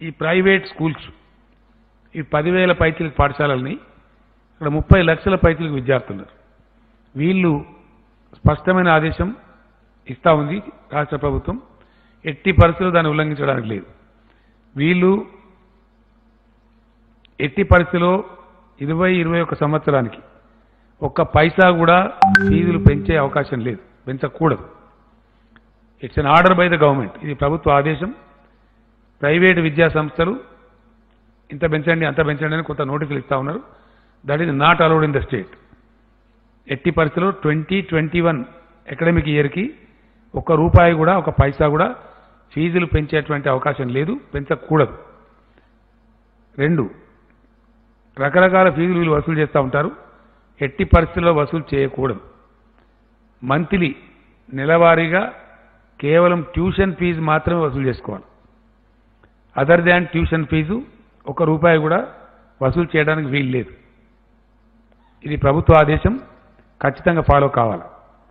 ఈ private schools ఈ పదివేల పైచీలకు పాఠశాలల్ని ఇక్కడ ముప్పై లక్షల పైచీలకు విద్యార్థులు ఉన్నారు వీళ్ళు స్పష్టమైన ఆదేశం ఇస్తా ఉంది రాష్ట్ర ప్రభుత్వం ఎట్టి పరిస్థితులు దాన్ని ఉల్లంఘించడానికి లేదు వీళ్ళు ఎట్టి పరిస్థితిలో ఇరవై ఇరవై ఒక సంవత్సరానికి ఒక్క పైసా కూడా ఫీజులు పెంచే అవకాశం లేదు పెంచకూడదు it's an order by the government ఇది ప్రభుత్వ ఆదేశం ప్రైవేటు విద్యా సంస్థలు ఇంత పెంచండి అంత పెంచండి అని కొంత నోటీసులు ఇస్తా ఉన్నారు that is not allowed in the state ఎట్టి పరిస్థితుల్లో ట్వంటీ ట్వంటీ వన్ అకాడమిక్ ఇయర్కి ఒక్క రూపాయి కూడా ఒక పైసా కూడా ఫీజులు పెంచేటువంటి అవకాశం లేదు పెంచకూడదు రెండు రకరకాల ఫీజులు వీళ్ళు వసూలు చేస్తూ ఉంటారు ఎట్టి పరిస్థితుల్లో వసూలు చేయకూడదు మంత్లీ నెలవారీగా కేవలం ట్యూషన్ ఫీజు మాత్రమే వసూలు చేసుకోవాలి అదర్ దాన్ ట్యూషన్ ఫీజు ఒక రూపాయి కూడా వసూలు చేయడానికి వీలు లేదు ఇది ప్రభుత్వ ఆదేశం ఖచ్చితంగా ఫాలో కావాలి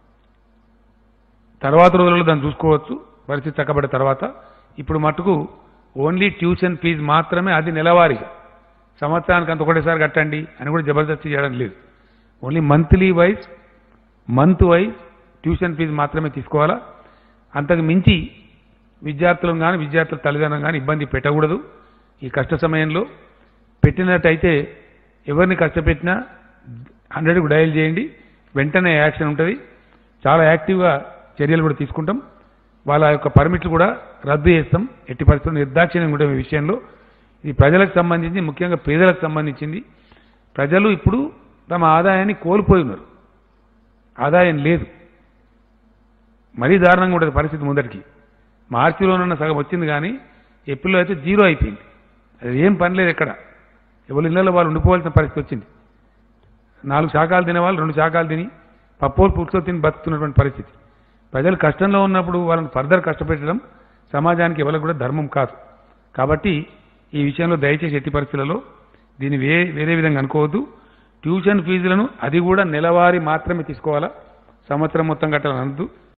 తర్వాత రోజుల్లో దాన్ని చూసుకోవచ్చు పరిస్థితి చక్కబడిన తర్వాత ఇప్పుడు మటుకు ఓన్లీ ట్యూషన్ ఫీజు మాత్రమే అది నెలవారీగా సంవత్సరానికి అంత ఒకటేసారి కట్టండి అని కూడా జబర్దస్తి చేయడం లేదు only monthly wise month wise tuition fee మాత్రమే తీసుకోవాలా అంతకు మించి విద్యార్థులను కానీ విద్యార్థుల తల్లిదండ్రులను కానీ ఇబ్బంది పెట్టకూడదు ఈ కష్ట సమయంలో పెట్టినట్టయితే ఎవరిని కష్టపెట్టినా హండ్రెడ్కు డయల్ చేయండి వెంటనే యాక్షన్ ఉంటుంది చాలా యాక్టివ్గా చర్యలు కూడా తీసుకుంటాం వాళ్ళ యొక్క పర్మిట్లు కూడా రద్దు చేస్తాం ఎట్టి పరిస్థితుల్లో నిర్దాక్షిణ్యం కూడా ఈ విషయంలో ఇది ప్రజలకు సంబంధించి ముఖ్యంగా పేదలకు సంబంధించింది ప్రజలు ఇప్పుడు తమ ఆదాయాన్ని కోల్పోయి ఉన్నారు ఆదాయం లేదు మరీ దారుణంగా ఉంటుంది పరిస్థితి ముందరికి మార్చిలోనన్న సగం వచ్చింది కానీ ఏప్రిల్లో అయితే జీరో అయిపోయింది అది ఏం పని లేదు ఎక్కడ ఎవరి ఇళ్లలో వాళ్ళు ఉండిపోవాల్సిన పరిస్థితి వచ్చింది నాలుగు శాఖలు తినేవాళ్ళు రెండు శాఖలు తిని పప్పోలు పుట్టుతో తిని బతుకుతున్నటువంటి పరిస్థితి ప్రజలు కష్టంలో ఉన్నప్పుడు వాళ్ళని ఫర్దర్ కష్టపెట్టడం సమాజానికి ఎవరికి కూడా ధర్మం కాదు కాబట్టి ఈ విషయంలో దయచేసి ఎట్టి పరిస్థితులలో దీన్ని వే వేరే విధంగా అనుకోవద్దు ట్యూషన్ ఫీజులను అది కూడా నెలవారీ మాత్రమే తీసుకోవాలా సంవత్సరం మొత్తం కట్టాలని అనద్దు